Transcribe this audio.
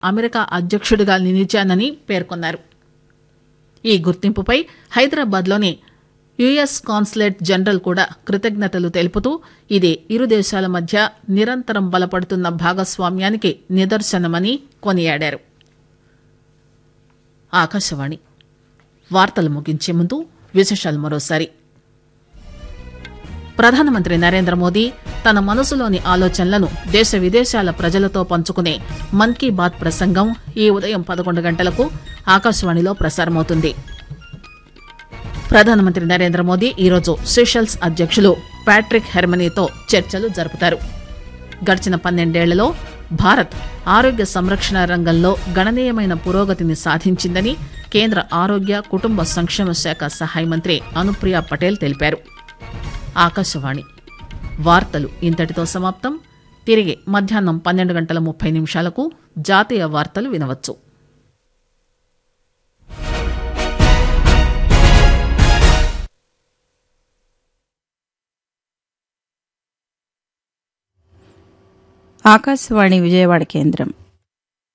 America అధ్యక్షుడిగా నిలిచానని పేర్కొన్నారు ఈ గుర్తింపుపై హైదరాబాద్లోని యుఎస్ కాన్సులేట్ జనరల్ కూడా కృతజ్ఞతలు తెలుపుతూ ఇది ఇరు దేశాల మధ్య నిరంతరం బలపడుతున్న భాగస్వామ్యానికి నిదర్శనమని కొనియాడారు ఆకాశవాణి వార్తలు ముగించే ముందు విశేషాలు మరోసారి ప్రధానమంత్రి నరేంద్ర మోదీ తన మనసులోని ఆలోచనలను దేశ విదేశాల ప్రజలతో పంచుకునే మన్ కీ బాత్ ప్రసంగం ఈ ఉదయం పదకొండు గంటలకు ఆకాశవాణిలో ప్రసారమవుతుంది ప్రధానమంత్రి నరేంద్ర మోదీ ఈరోజు సెషల్స్ అధ్యక్షులు ప్యాట్రిక్ హెర్మనీతో చర్చలు జరుపుతారు గడిచిన పన్నెండేళ్లలో భారత్ ఆరోగ్య సంరక్షణ రంగంలో గణనీయమైన పురోగతిని సాధించిందని కేంద్ర ఆరోగ్య కుటుంబ సంక్షేమ శాఖ సహాయ మంత్రి అనుప్రియ పటేల్ తెలిపారు ఆకాశవాణి వార్తలు ఇంతటితో సమాప్తం తిరిగి మధ్యాహ్నం పన్నెండు గంటల ముప్పై నిమిషాలకు జాతీయ వార్తలు వినవచ్చు ఆకాశవాణి విజయవాడ కేంద్రం